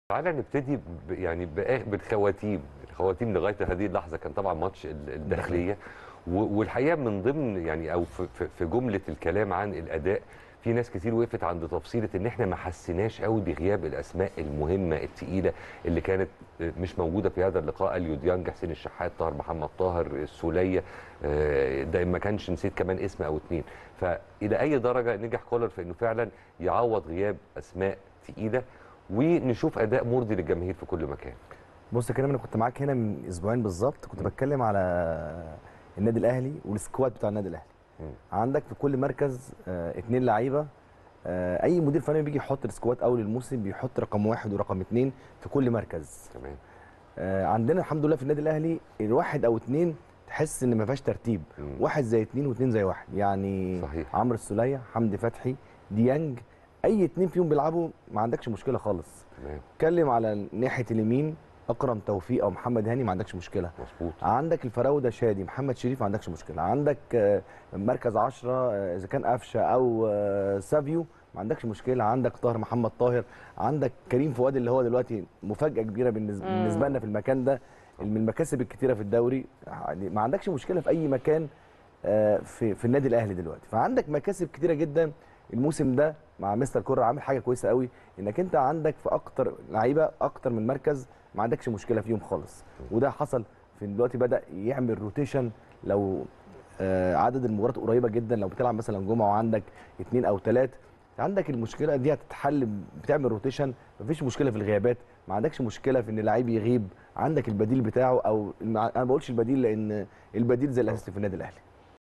تعالى نبتدي ب- يعني بآ- بالخواتيم الخواتيم لغايه هذه اللحظه كان طبعا ماتش ال- الداخليه و- والحقيقه من ضمن يعني او في- في في جمله الكلام عن الاداء في ناس كتير وقفت عند تفصيله ان احنا ما حسيناش قوي بغياب الاسماء المهمه الثقيله اللي كانت مش موجوده في هذا اللقاء اليو ديانج حسين الشحات طاهر محمد طاهر السوليه آه، ده ما كانش نسيت كمان اسم او اتنين فالى اي درجه نجح كولر في انه فعلا يعوض غياب اسماء ثقيله ونشوف اداء مرضي للجماهير في كل مكان بص يا كريم انا كنت معاك هنا من اسبوعين بالظبط كنت بتكلم على النادي الاهلي والسكواد بتاع النادي الاهلي مم. عندك في كل مركز آه اتنين لعيبه آه اي مدير فني بيجي يحط السكواد اول الموسم بيحط رقم واحد ورقم اتنين في كل مركز تمام آه عندنا الحمد لله في النادي الاهلي الواحد او اتنين تحس ان ما فيهاش ترتيب مم. واحد زي اتنين واتنين زي واحد يعني صحيح. عمرو السوليه حمدي فتحي ديانج اي اتنين فيهم بيلعبوا ما عندكش مشكله خالص تمام اتكلم على ناحيه اليمين اكرم توفيق او محمد هاني ما عندكش مشكله مظبوط عندك الفراوده شادي محمد شريف ما عندكش مشكله عندك آه، مركز 10 آه، اذا كان قفشه او آه، سافيو ما عندكش مشكله عندك طاهر محمد طاهر عندك كريم فؤاد اللي هو دلوقتي مفاجاه كبيره بالنسبه, مم. بالنسبة لنا في المكان ده من المكاسب الكتيره في الدوري يعني ما عندكش مشكله في اي مكان آه، في في النادي الاهلي دلوقتي فعندك مكاسب كتيره جدا الموسم ده مع مستر كورة عامل حاجه كويسه قوي انك انت عندك في اكتر لعيبه اكتر من مركز ما عندكش مشكله فيهم خالص وده حصل في دلوقتي بدا يعمل روتيشن لو آه، عدد المباريات قريبه جدا لو بتلعب مثلا جمعه وعندك اثنين او ثلاث عندك المشكله دي هتتحل بتعمل روتيشن مفيش مشكله في الغيابات ما عندكش مشكله في ان لعيب يغيب عندك البديل بتاعه او انا ما بقولش البديل لان البديل زي الاساسي في النادي الاهلي